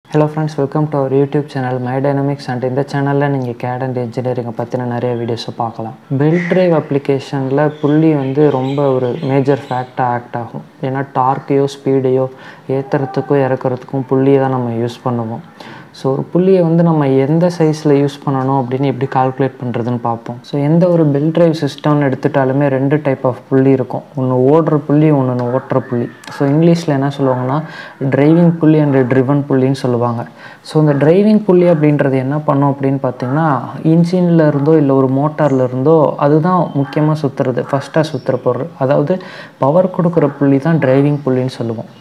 hello friends welcome to our YouTube channel my dynamics and இந்த சேனலில் நீங்கள் gate and இன்ஜினியரிங்கை பற்றின நிறைய வீடியோஸை பார்க்கலாம் பெல்ட் டிரைவ் அப்ளிகேஷனில் புள்ளி வந்து ரொம்ப ஒரு மேஜர் ஃபேக்டாக ஆக்ட் ஆகும் ஏன்னா டார்க்கையோ ஸ்பீடையோ ஏற்றுறதுக்கோ இறக்குறதுக்கும் புள்ளியை தான் நம்ம யூஸ் பண்ணுவோம் ஸோ ஒரு புள்ளியை வந்து நம்ம எந்த சைஸில் யூஸ் பண்ணணும் அப்படின்னு எப்படி கால்குலேட் பண்ணுறதுன்னு பார்ப்போம் ஸோ எந்த ஒரு பெல்ட் டிரைவ் சிஸ்டம்னு எடுத்துட்டாலுமே ரெண்டு டைப் ஆஃப் புள்ளி இருக்கும் ஒன்று ஓடுற புள்ளி ஒன்று ஓட்டுற புள்ளி ஸோ இங்கிலீஷில் என்ன சொல்லுவாங்கன்னா டிரைவிங் புள்ளி அண்ட் ட்ரிவன் புள்ளின்னு சொல்லுவாங்க ஸோ இந்த டிரைவிங் புள்ளி அப்படின்றது என்ன பண்ணும் அப்படின்னு பார்த்தீங்கன்னா இன்ஜினில் இருந்தோ இல்லை ஒரு மோட்டாரில் இருந்தோ அதுதான் முக்கியமாக சுற்றுறது ஃபஸ்ட்டாக சுற்றுற பொருள் அதாவது பவர் கொடுக்குற புள்ளி தான் டிரைவிங் புள்ளின்னு சொல்லுவோம்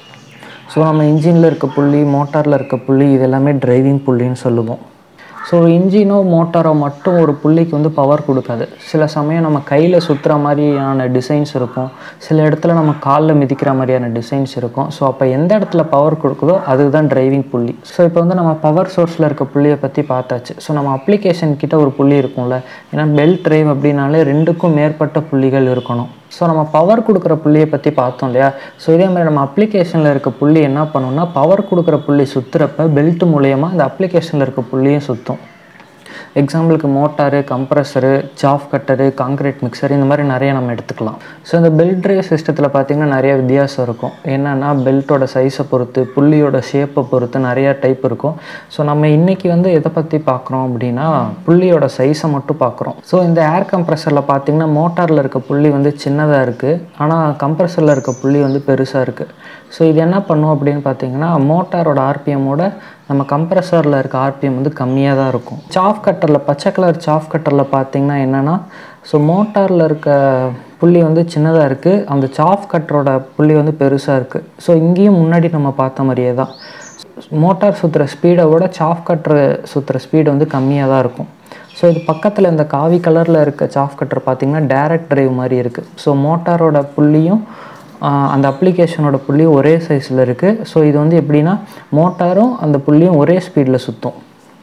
ஸோ நம்ம இன்ஜினில் இருக்க புள்ளி மோட்டாரில் இருக்க புள்ளி இது எல்லாமே டிரைவிங் புள்ளின்னு சொல்லுவோம் ஸோ ஒரு இன்ஜினோ மோட்டாரோ மட்டும் ஒரு புள்ளிக்கு வந்து பவர் கொடுக்காது சில சமயம் நம்ம கையில் சுற்றுற மாதிரியான டிசைன்ஸ் இருக்கும் சில இடத்துல நம்ம காலில் மிதிக்கிற மாதிரியான டிசைன்ஸ் இருக்கும் ஸோ அப்போ எந்த இடத்துல பவர் கொடுக்குதோ அதுதான் டிரைவிங் புள்ளி ஸோ இப்போ வந்து நம்ம பவர் சோர்ஸில் இருக்க புள்ளியை பற்றி பார்த்தாச்சு ஸோ நம்ம அப்ளிகேஷன் கிட்ட ஒரு புள்ளி இருக்கும்ல ஏன்னா பெல்ட் டிரைவ் அப்படின்னாலே ரெண்டுக்கும் மேற்பட்ட புள்ளிகள் இருக்கணும் ஸோ நம்ம பவர் கொடுக்குற புள்ளியை பற்றி பார்த்தோம் இல்லையா ஸோ இதே மாதிரி நம்ம அப்ளிகேஷனில் இருக்க புள்ளி என்ன பண்ணுன்னா பவர் கொடுக்குற புள்ளி சுற்றுறப்ப பெல்ட் மூலயமா இந்த அப்ளிகேஷனில் இருக்க புள்ளியும் சுற்றும் எக்ஸாம்பிளுக்கு motor compressor chaff cutter concrete mixer இந்த மாதிரி நிறைய நம்ம எடுத்துக்கலாம் ஸோ இந்த பெல்ட் ட்ரைவ் சிஸ்டத்தில் பார்த்திங்கன்னா நிறைய வித்தியாசம் இருக்கும் என்னென்னா பெல்ட்டோட சைஸை பொறுத்து புள்ளியோட ஷேப்பை பொறுத்து நிறையா டைப் இருக்கும் ஸோ நம்ம இன்றைக்கி வந்து எதை பற்றி பார்க்குறோம் அப்படின்னா புள்ளியோட சைஸை மட்டும் பார்க்குறோம் ஸோ இந்த ஏர் கம்ப்ரஸரில் பார்த்திங்கன்னா மோட்டாரில் இருக்க புள்ளி வந்து சின்னதாக இருக்குது ஆனால் கம்ப்ரஸரில் இருக்க புள்ளி வந்து பெருசாக இருக்குது ஸோ இது என்ன பண்ணும் அப்படின்னு பார்த்தீங்கன்னா மோட்டாரோட ஆர்பிஎம்மோட நம்ம கம்ப்ரஸரில் இருக்க ஆர்பிஎம் வந்து கம்மியாக தான் இருக்கும் சாஃப் கட்டரில் பச்சை கலர் சாஃப் கட்டரில் பார்த்தீங்கன்னா என்னென்னா ஸோ மோட்டாரில் இருக்க புள்ளி வந்து சின்னதாக இருக்குது அந்த சாஃப் கட்டரோட புள்ளி வந்து பெருசாக இருக்குது ஸோ இங்கேயும் முன்னாடி நம்ம பார்த்த மாதிரியே தான் மோட்டார் சுற்றுற ஸ்பீடை விட சாஃப் கட்டுற சுற்றுற ஸ்பீடு வந்து கம்மியாக தான் இருக்கும் ஸோ இது பக்கத்தில் இந்த காவி கலரில் இருக்க சாஃப் கட்டர் பார்த்திங்கன்னா டேரக்ட் டிரைவ் மாதிரி இருக்குது ஸோ மோட்டாரோட புள்ளியும் அந்த அப்ளிகேஷனோட புள்ளியும் ஒரே சைஸில் இருக்குது ஸோ இது வந்து எப்படின்னா மோட்டாரும் அந்த புள்ளியும் ஒரே ஸ்பீடில் சுற்றும்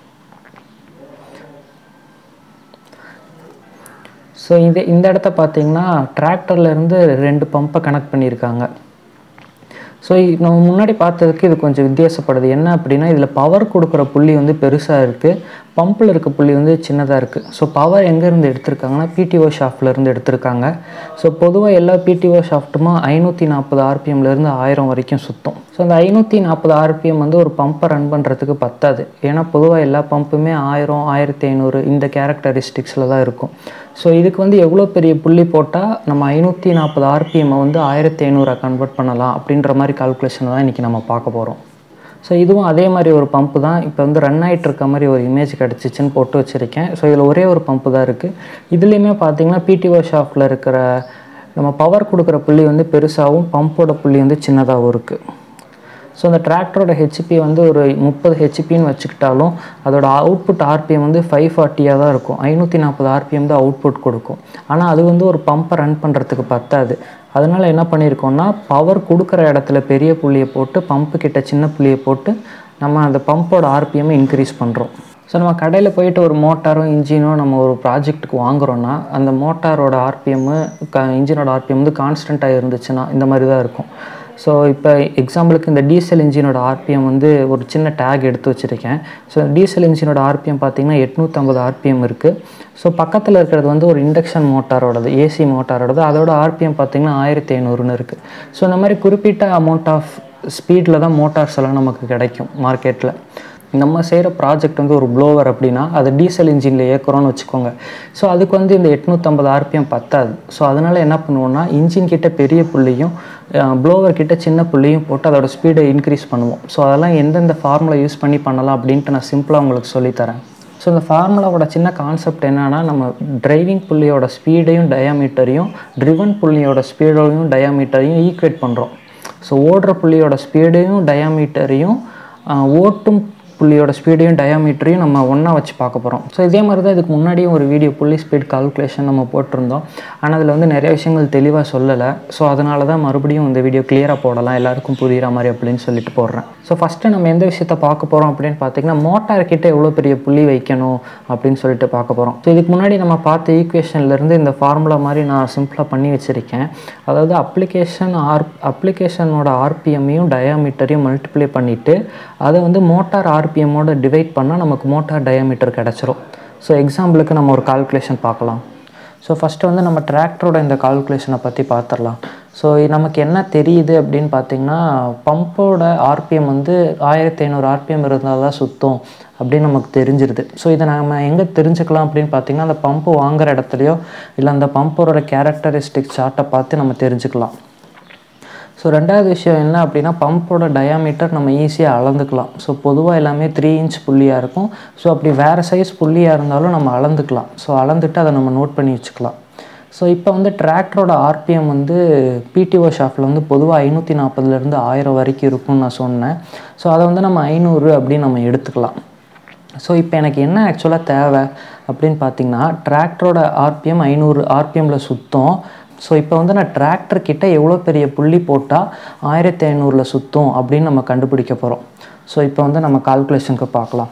ஸோ இது இந்த இடத்த பார்த்தீங்கன்னா டிராக்டர்லேருந்து ரெண்டு பம்பை கனெக்ட் பண்ணியிருக்காங்க ஸோ நம்ம முன்னாடி பார்த்ததுக்கு இது கொஞ்சம் வித்தியாசப்படுது என்ன அப்படின்னா இதில் பவர் கொடுக்குற புள்ளி வந்து பெருசாக இருக்குது பம்பில் இருக்க புள்ளி வந்து சின்னதாக இருக்குது ஸோ பவர் எங்கேருந்து எடுத்திருக்காங்கன்னா பிடிஓ ஷாஃப்ட்லேருந்து எடுத்திருக்காங்க ஸோ பொதுவாக எல்லா பிடிஓ ஷாஃப்ட்டுமா ஐநூற்றி நாற்பது ஆர்பிஎம்லேருந்து ஆயிரம் வரைக்கும் சுற்றும் ஸோ அந்த ஐநூற்றி நாற்பது ஆர்பிஎம் வந்து ஒரு பம்பை ரன் பண்ணுறதுக்கு பத்தாது ஏன்னா பொதுவாக எல்லா பம்புமே ஆயிரம் ஆயிரத்தி ஐநூறு இந்த கேரக்டரிஸ்டிக்ஸில் தான் இருக்கும் ஸோ இதுக்கு வந்து எவ்வளோ பெரிய புள்ளி போட்டால் நம்ம ஐநூற்றி நாற்பது ஆர்பிஎம்மை வந்து ஆயிரத்தி ஐநூறாக கன்வெர்ட் பண்ணலாம் அப்படின்ற மாதிரி கால்குலேஷனை தான் இன்றைக்கி நம்ம பார்க்க போகிறோம் ஸோ இதுவும் அதே மாதிரி ஒரு பம்பு தான் இப்போ வந்து ரன் ஆகிட்டு இருக்க மாதிரி ஒரு இமேஜ் கிடச்சிச்சின்னு போட்டு வச்சுருக்கேன் ஸோ இதில் ஒரே ஒரு பம்பு தான் இருக்குது இதுலேயுமே பார்த்தீங்கன்னா பிடிஓ ஷாப்பில் இருக்கிற நம்ம பவர் கொடுக்குற புள்ளி வந்து பெருசாகவும் பம்போட புள்ளி வந்து சின்னதாகவும் இருக்குது ஸோ அந்த டிராக்டரோட ஹெச்பி வந்து ஒரு முப்பது ஹெச்பின்னு வச்சுக்கிட்டாலும் அதோட அவுட்புட் ஆர்பிஎம் வந்து ஃபைவ் ஃபார்ட்டியாக தான் இருக்கும் ஐநூற்றி நாற்பது ஆர்பிஎம் தான் அவுட்புட் கொடுக்கும் ஆனால் அது வந்து ஒரு பம்பை ரன் பண்ணுறதுக்கு பத்தாது அதனால் என்ன பண்ணியிருக்கோம்னா பவர் கொடுக்குற இடத்துல பெரிய புள்ளியை போட்டு பம்பு கிட்ட சின்ன புள்ளியை போட்டு நம்ம அந்த பம்போட ஆர்பிஎம்மை இன்க்ரீஸ் பண்ணுறோம் ஸோ நம்ம கடையில் போயிட்டு ஒரு மோட்டாரோ இன்ஜினோ நம்ம ஒரு ப்ராஜெக்ட்டுக்கு வாங்குகிறோன்னா அந்த மோட்டாரோட ஆர்பிஎம்மு க இன்ஜினோட ஆர்பிஎம் வந்து கான்ஸ்டண்ட்டாக இருந்துச்சுன்னா இந்த மாதிரி தான் இருக்கும் ஸோ இப்போ எக்ஸாம்பிளுக்கு இந்த டீசல் இன்ஜினோட ஆர்பிஎம் வந்து ஒரு சின்ன டேக் எடுத்து வச்சுருக்கேன் ஸோ டீசல் இன்ஜினோட ஆர்பிஎம் பார்த்திங்கன்னா எட்நூற்றம்பது ஆர்பிஎம் இருக்குது ஸோ பக்கத்தில் இருக்கிறது வந்து ஒரு இண்டக்ஷன் மோட்டாரோடது ஏசி மோட்டாரோடது அதோட ஆர்பிஎம் பார்த்திங்கன்னா ஆயிரத்தி ஐநூறுன்னு இருக்குது ஸோ இந்த மாதிரி குறிப்பிட்ட அமௌண்ட் ஆஃப் ஸ்பீடில் தான் மோட்டார்ஸ் எல்லாம் நமக்கு கிடைக்கும் மார்க்கெட்டில் நம்ம செய்கிற ப்ராஜெக்ட் வந்து ஒரு ப்ளோவர் அப்படின்னா அது டீசல் இன்ஜினில் ஏற்கிறோன்னு வச்சுக்கோங்க ஸோ அதுக்கு வந்து இந்த எட்நூற்றம்பது ஆர்பிஎம் பத்தாது ஸோ அதனால் என்ன பண்ணுவோம்னா இன்ஜின் கிட்ட பெரிய புள்ளியும் ப்ளோவர் கிட்ட சின்ன புள்ளியும் போட்டு அதோட ஸ்பீடை இன்க்ரீஸ் பண்ணுவோம் ஸோ அதெல்லாம் எந்தெந்த ஃபார்முலா யூஸ் பண்ணி பண்ணலாம் அப்படின்ட்டு நான் சிம்பிளாக உங்களுக்கு சொல்லித்தரேன் ஸோ இந்த ஃபார்முலாவோட சின்ன கான்செப்ட் என்னென்னா நம்ம டிரைவிங் புள்ளியோட ஸ்பீடையும் டயாமீட்டரையும் ட்ரிவன் புள்ளியோட ஸ்பீடையும் டயாமீட்டரையும் ஈக்குவேட் பண்ணுறோம் ஸோ ஓடுற புள்ளியோட ஸ்பீடையும் டயாமீட்டரையும் ஓட்டும் புள்ளியோட ஸ்பீடையும் டயாமீட்டரையும் நம்ம ஒன்றா வச்சு பார்க்க போகிறோம் ஸோ இதே மாதிரி தான் இதுக்கு முன்னாடியும் ஒரு வீடியோ புள்ளி ஸ்பீட் கால்குலேஷன் நம்ம போட்டிருந்தோம் ஆனால் அதில் வந்து நிறைய விஷயங்கள் தெளிவாக சொல்லலை ஸோ அதனால தான் மறுபடியும் இந்த வீடியோ கிளியராக போடலாம் எல்லாருக்கும் புரிகிற மாதிரி அப்படின்னு சொல்லிட்டு போடுறேன் ஸோ ஃபஸ்ட்டு நம்ம எந்த விஷயத்த பார்க்க போகிறோம் அப்படின்னு பார்த்தீங்கன்னா மோட்டார் கிட்ட எவ்வளோ பெரிய புள்ளி வைக்கணும் அப்படின்னு சொல்லிட்டு பார்க்க போகிறோம் ஸோ இதுக்கு முன்னாடி நம்ம பார்த்த ஈக்குவேஷன்லேருந்து இந்த ஃபார்முலா மாதிரி நான் சிம்பிளாக பண்ணி வச்சுருக்கேன் அதாவது அப்ளிகேஷன் ஆர் அப்ளிகேஷனோட ஆர்பிஎம்மையும் டயாமீட்டரையும் மல்டிப்ளை பண்ணிவிட்டு அதை வந்து மோட்டார் ஆர்பிஎம்மோட டிவைட் பண்ணால் நமக்கு மோட்டார் டயாமீட்டர் கிடச்சிரும் ஸோ எக்ஸாம்பிளுக்கு நம்ம ஒரு கால்குலேஷன் பார்க்கலாம் ஸோ ஃபஸ்ட்டு வந்து நம்ம டிராக்டரோட இந்த கால்குலேஷனை பற்றி பார்த்துடலாம் ஸோ நமக்கு என்ன தெரியுது அப்படின்னு பார்த்தீங்கன்னா பம்போட ஆர்பிஎம் வந்து ஆயிரத்தி ஐநூறு ஆர்பிஎம் இருந்தால் தான் சுத்தம் அப்படின்னு நமக்கு தெரிஞ்சிருது ஸோ இதை நம்ம எங்கே தெரிஞ்சுக்கலாம் அப்படின்னு பார்த்தீங்கன்னா அந்த பம்பு வாங்குற இடத்துலையோ இல்லை அந்த பம்போட கேரக்டரிஸ்டிக் சார்ட்டை பார்த்து நம்ம தெரிஞ்சுக்கலாம் ஸோ ரெண்டாவது விஷயம் என்ன அப்படின்னா பம்போட டயாமீட்டர் நம்ம ஈஸியாக அளந்துக்கலாம் ஸோ பொதுவாக எல்லாமே த்ரீ இன்ச் புள்ளியாக இருக்கும் ஸோ அப்படி வேறு சைஸ் புள்ளியாக இருந்தாலும் நம்ம அளந்துக்கலாம் ஸோ அளந்துட்டு அதை நம்ம நோட் பண்ணி வச்சுக்கலாம் ஸோ இப்போ வந்து டிராக்டரோட ஆர்பிஎம் வந்து பிடிஓ ஷாஃப்டில் வந்து பொதுவாக ஐநூற்றி நாற்பதுலேருந்து ஆயிரம் வரைக்கும் இருக்கும்னு நான் சொன்னேன் ஸோ அதை வந்து நம்ம ஐநூறு அப்படின்னு நம்ம எடுத்துக்கலாம் ஸோ இப்போ எனக்கு என்ன ஆக்சுவலாக தேவை அப்படின்னு பார்த்தீங்கன்னா டிராக்டரோட ஆர்பிஎம் ஐநூறு ஆர்பிஎம்மில் சுத்தம் ஸோ இப்போ வந்து நான் டிராக்டர் கிட்ட எவ்வளோ பெரிய புள்ளி போட்டால் ஆயிரத்தி ஐநூறில் சுத்தம் அப்படின்னு நம்ம கண்டுபிடிக்க போகிறோம் ஸோ இப்போ வந்து நம்ம கால்குலேஷனுக்கு பார்க்கலாம்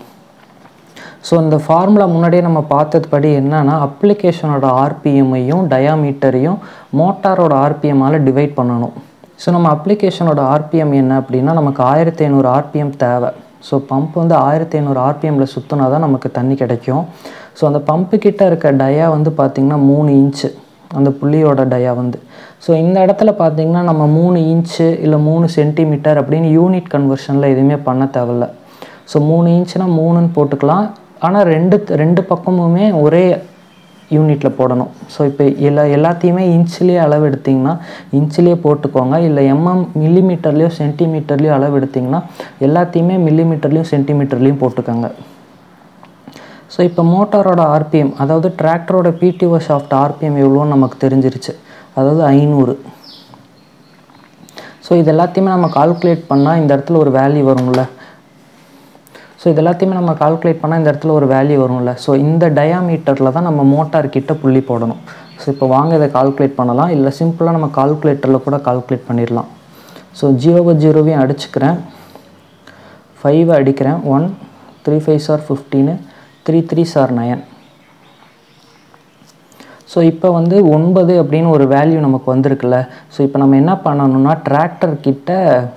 ஸோ இந்த ஃபார்முலா முன்னாடியே நம்ம பார்த்தது படி என்னன்னா அப்ளிகேஷனோட ஆர்பிஎம்மையும் டயாமீட்டரையும் மோட்டாரோட ஆர்பிஎம்மால் டிவைட் பண்ணணும் ஸோ நம்ம அப்ளிகேஷனோட ஆர்பிஎம் என்ன அப்படின்னா நமக்கு ஆயிரத்தி ஐநூறு ஆர்பிஎம் தேவை ஸோ பம்ப் வந்து ஆயிரத்தி ஐநூறு ஆர்பிஎம்மில் சுற்றினா தான் நமக்கு தண்ணி கிடைக்கும் ஸோ அந்த பம்பு கிட்ட இருக்க டயா வந்து பார்த்திங்கன்னா மூணு இன்ச்சு அந்த புள்ளியோட டயா வந்து ஸோ இந்த இடத்துல பார்த்தீங்கன்னா நம்ம மூணு இன்ச்சு இல்லை மூணு சென்டிமீட்டர் அப்படின்னு யூனிட் கன்வர்ஷனில் எதுவுமே பண்ண தேவையில்ல ஸோ மூணு இன்ச்சுனா மூணுன்னு போட்டுக்கலாம் ஆனால் ரெண்டு ரெண்டு பக்கமுமே ஒரே யூனிட்டில் போடணும் ஸோ இப்போ எல்லா எல்லாத்தையுமே இன்ச்லேயே அளவு எடுத்திங்கன்னா இன்ச்லேயே போட்டுக்கோங்க இல்லை எம்எம் மில்லிமீட்டர்லேயோ சென்டிமீட்டர்லேயோ அளவு எடுத்திங்கன்னா எல்லாத்தையுமே மில்லிமீட்டர்லேயும் சென்டிமீட்டர்லேயும் போட்டுக்கோங்க ஸோ இப்போ மோட்டாரோட ஆர்பிஎம் அதாவது டிராக்டரோட பிடிஓ ஷாஃப்ட் ஆர்பிஎம் எவ்வளோன்னு நமக்கு தெரிஞ்சிருச்சு அதாவது ஐநூறு ஸோ இது எல்லாத்தையுமே நம்ம கால்குலேட் பண்ணால் இந்த இடத்துல ஒரு வேல்யூ வரும்ல ஸோ இது எல்லாத்தையுமே நம்ம கால்குலேட் பண்ணால் இந்த இடத்துல ஒரு வேல்யூ வரும்ல ஸோ இந்த டயாமீட்டரில் தான் நம்ம மோட்டார் கிட்ட புள்ளி போடணும் ஸோ இப்போ வாங்க இதை கால்குலேட் பண்ணலாம் இல்லை சிம்பிளாக நம்ம கால்குலேட்டரில் கூட கால்குலேட் பண்ணிடலாம் ஸோ ஜீரோவை ஜீரோவையும் அடிச்சுக்கிறேன் ஃபைவை அடிக்கிறேன் ஒன் த்ரீ ஃபைவ் சார் ஃபிஃப்டீனு த்ரீ த்ரீ சார் நயன் ஸோ இப்போ வந்து ஒன்பது அப்படின்னு ஒரு வேல்யூ நமக்கு வந்திருக்குல்ல ஸோ இப்போ நம்ம என்ன பண்ணணும்னா டிராக்டர் கிட்ட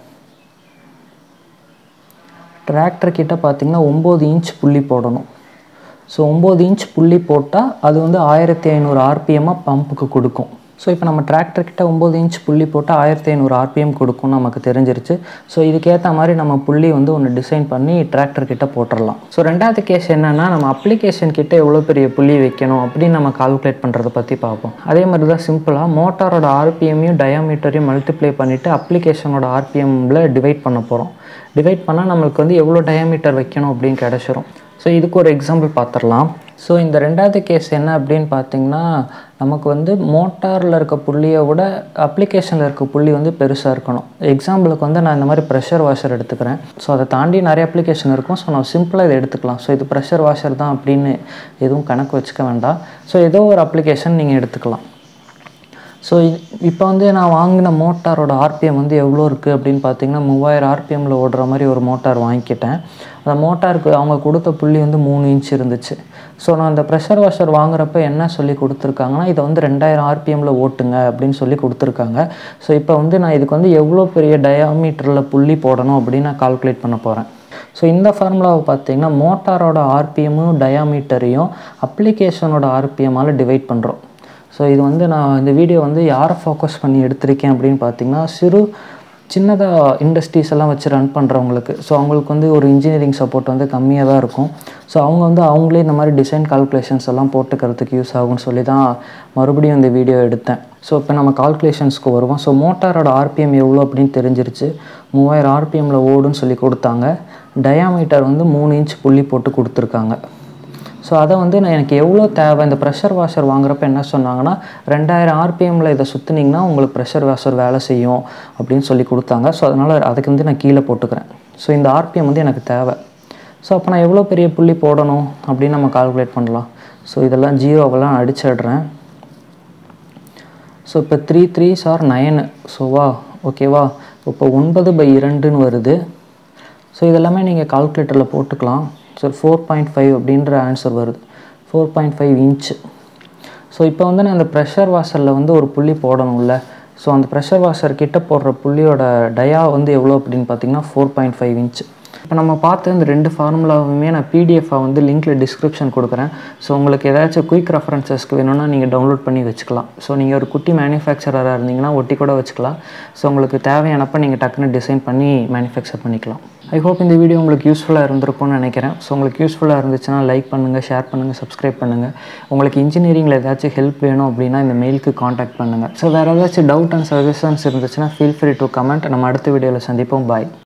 டிராக்டர் கிட்ட பார்த்திங்கன்னா ஒம்பது இன்ச் புள்ளி போடணும் ஸோ ஒம்பது இன்ச் புள்ளி போட்டால் அது வந்து ஆயிரத்தி ஐநூறு ஆர்பிஎம்மாக பம்புக்கு கொடுக்கும் ஸோ இப்போ நம்ம டிராக்டர் கிட்ட ஒம்பது இன்ச் புள்ளி போட்டால் ஆயிரத்தி ஐநூறு ஆர்பிஎம் கொடுக்கும் நமக்கு தெரிஞ்சிருச்சு ஸோ இதுக்கேற்ற மாதிரி நம்ம புள்ளி வந்து ஒன்று டிசைன் பண்ணி டிராக்டர் கிட்ட போட்டுடலாம் ஸோ ரெண்டாவது கேஸ் என்னென்னா நம்ம அப்ளிகேஷன் கிட்ட எவ்வளோ பெரிய புள்ளி வைக்கணும் அப்படின்னு நம்ம கால்குலேட் பண்ணுறதை பற்றி பார்ப்போம் அதே மாதிரி தான் சிம்பிளாக மோட்டாரோட ஆர்பிஎம்மையும் டயாமீட்டரையும் மல்டிப்ளை பண்ணிவிட்டு அப்ளிகேஷனோட ஆர்பிஎம்மில் டிவைட் பண்ண போகிறோம் டிவைட் பண்ணால் நம்மளுக்கு வந்து எவ்வளோ டயாமீட்டர் வைக்கணும் அப்படின்னு கிடச்சிரும் ஸோ இதுக்கு ஒரு எக்ஸாம்பிள் பார்த்துடலாம் ஸோ இந்த ரெண்டாவது கேஸ் என்ன அப்படின்னு பார்த்தீங்கன்னா நமக்கு வந்து மோட்டாரில் இருக்க புள்ளியை விட அப்ளிகேஷனில் இருக்க புள்ளி வந்து பெருசாக இருக்கணும் எக்ஸாம்பிளுக்கு வந்து நான் இந்த மாதிரி ப்ரெஷர் வாஷர் எடுத்துக்கிறேன் ஸோ அதை தாண்டி நிறைய அப்ளிகேஷன் இருக்கும் ஸோ நம்ம சிம்பிளாக இதை எடுத்துக்கலாம் ஸோ இது ப்ரெஷர் வாஷர் தான் அப்படின்னு எதுவும் கணக்கு வச்சுக்க வேண்டாம் ஸோ ஏதோ ஒரு அப்ளிகேஷன் நீங்கள் எடுத்துக்கலாம் ஸோ இப்போ வந்து நான் வாங்கின மோட்டாரோட ஆர்பிஎம் வந்து எவ்வளோ இருக்குது அப்படின்னு பார்த்தீங்கன்னா மூவாயிரம் ஆர்பிஎம்மில் ஓடுற மாதிரி ஒரு மோட்டார் வாங்கிக்கிட்டேன் அந்த மோட்டாருக்கு அவங்க கொடுத்த புள்ளி வந்து மூணு இன்ச் இருந்துச்சு ஸோ நான் அந்த ப்ரெஷர் வாஷர் வாங்குறப்ப என்ன சொல்லி கொடுத்துருக்காங்கன்னா இதை வந்து ரெண்டாயிரம் ஆர்பிஎம்மில் ஓட்டுங்க அப்படின்னு சொல்லி கொடுத்துருக்காங்க ஸோ இப்போ வந்து நான் இதுக்கு வந்து எவ்வளோ பெரிய டயாமீட்டரில் புள்ளி போடணும் அப்படின்னு நான் கால்குலேட் பண்ண போகிறேன் ஸோ இந்த ஃபார்முலாவை பார்த்தீங்கன்னா மோட்டாரோட ஆர்பிஎம்மும் டயாமீட்டரையும் அப்ளிகேஷனோட ஆர்பிஎம்மால் டிவைட் பண்ணுறோம் ஸோ இது வந்து நான் இந்த வீடியோ வந்து யாரை ஃபோக்கஸ் பண்ணி எடுத்திருக்கேன் அப்படின்னு பார்த்தீங்கன்னா சிறு சின்னதாக இண்டஸ்ட்ரீஸ் எல்லாம் வச்சு ரன் பண்ணுறவங்களுக்கு ஸோ அவங்களுக்கு வந்து ஒரு இன்ஜினியரிங் சப்போர்ட் வந்து கம்மியாக தான் இருக்கும் ஸோ அவங்க வந்து அவங்களே இந்த மாதிரி டிசைன் கால்குலேஷன்ஸ் எல்லாம் போட்டுக்கிறதுக்கு யூஸ் ஆகும்னு சொல்லி தான் மறுபடியும் இந்த வீடியோ எடுத்தேன் ஸோ இப்போ நம்ம கால்குலேஷன்ஸ்க்கு வருவோம் ஸோ மோட்டாரோட ஆர்பிஎம் எவ்வளோ அப்படின்னு தெரிஞ்சிருச்சு மூவாயிரம் ஆர்பிஎம்மில் ஓடுன்னு சொல்லி கொடுத்தாங்க டயாமீட்டர் வந்து மூணு இன்ச் புள்ளி போட்டு கொடுத்துருக்காங்க ஸோ அதை வந்து நான் எனக்கு எவ்வளோ தேவை இந்த ப்ரெஷர் வாஷர் வாங்குறப்ப என்ன சொன்னாங்கன்னா ரெண்டாயிரம் ஆர்பிஎம்மில் இதை சுற்றுனீங்கன்னா உங்களுக்கு ப்ரெஷர் வாஷர் வேலை செய்யும் அப்படின்னு சொல்லி கொடுத்தாங்க ஸோ அதனால் அதுக்கு வந்து நான் கீழே போட்டுக்கிறேன் ஸோ இந்த ஆர்பிஎம் வந்து எனக்கு தேவை ஸோ அப்போ நான் எவ்வளோ பெரிய புள்ளி போடணும் அப்படின்னு நம்ம கால்குலேட் பண்ணலாம் ஸோ இதெல்லாம் ஜீரோவெல்லாம் அடிச்சிடுறேன் ஸோ இப்போ த்ரீ த்ரீ சார் நயனு ஸோ வா ஓகேவா இப்போ ஒன்பது பை இரண்டுன்னு வருது ஸோ இதெல்லாமே நீங்கள் கால்குலேட்டரில் போட்டுக்கலாம் ஸோ ஃபோர் பாயிண்ட் ஃபைவ் அப்படின்ற ஆன்சர் வருது four point five inch so இப்போ வந்து நான் அந்த ப்ரெஷர் வாஷரில் வந்து ஒரு புள்ளி போடணும்ல ஸோ அந்த ப்ரெஷர் வாஷர் கிட்ட போடுற புள்ளியோட டயா வந்து எவ்வளோ அப்படின்னு பார்த்தீங்கன்னா ஃபோர் பாயிண்ட் ஃபைவ் இன்ச் இப்போ நம்ம பார்த்த இந்த ரெண்டு ஃபார்முலாவுமே நான் பிடிஎஃபாக வந்து லிங்க்கில் டிஸ்கிரிப்ஷன் கொடுக்குறேன் ஸோ உங்களுக்கு ஏதாச்சும் குயிக் ரெஃபரன்சஸ்க்கு வேணும்னா நீங்கள் டவுன்லோட் பண்ணி வச்சுக்கலாம் ஸோ நீங்கள் ஒரு குட்டி மேனுஃபேக்சரராக இருந்தீங்கன்னா ஒட்டி கூட வச்சுக்கலாம் ஸோ உங்களுக்கு தேவையானப்போ நீங்கள் டக்குன்னு டிசைன் பண்ணி மேனுஃபேக்சர் பண்ணிக்கலாம் ஐ ஹோப் இந்த வீடியோ உங்களுக்கு யூஸ்ஃபுல்லாக இருந்திருக்கும்னு நினைக்கிறேன் ஸோ உங்களுக்கு யூஸ்ஃபுல்லாக இருந்துச்சுன்னா லைக் பண்ணுங்கள் ஷேர் பண்ணுங்கள் சப்ஸ்கிரைப் பண்ணுங்கள் உங்களுக்கு இன்ஜினியரிங்கில் ஏதாச்சும் ஹெல்ப் வேணும் அப்படின்னா இந்த மெயிலுக்கு காண்டாக்ட் பண்ணுங்கள் ஸோ வேறு ஏதாச்சும் டவுட் அண்ட் சஜஷன்ஸ் இருந்துச்சுன்னா ஃபீல் ஃப்ரீ டு கமெண்ட் நம்ம அடுத்த வீடியோவில் சந்திப்போம் பாய்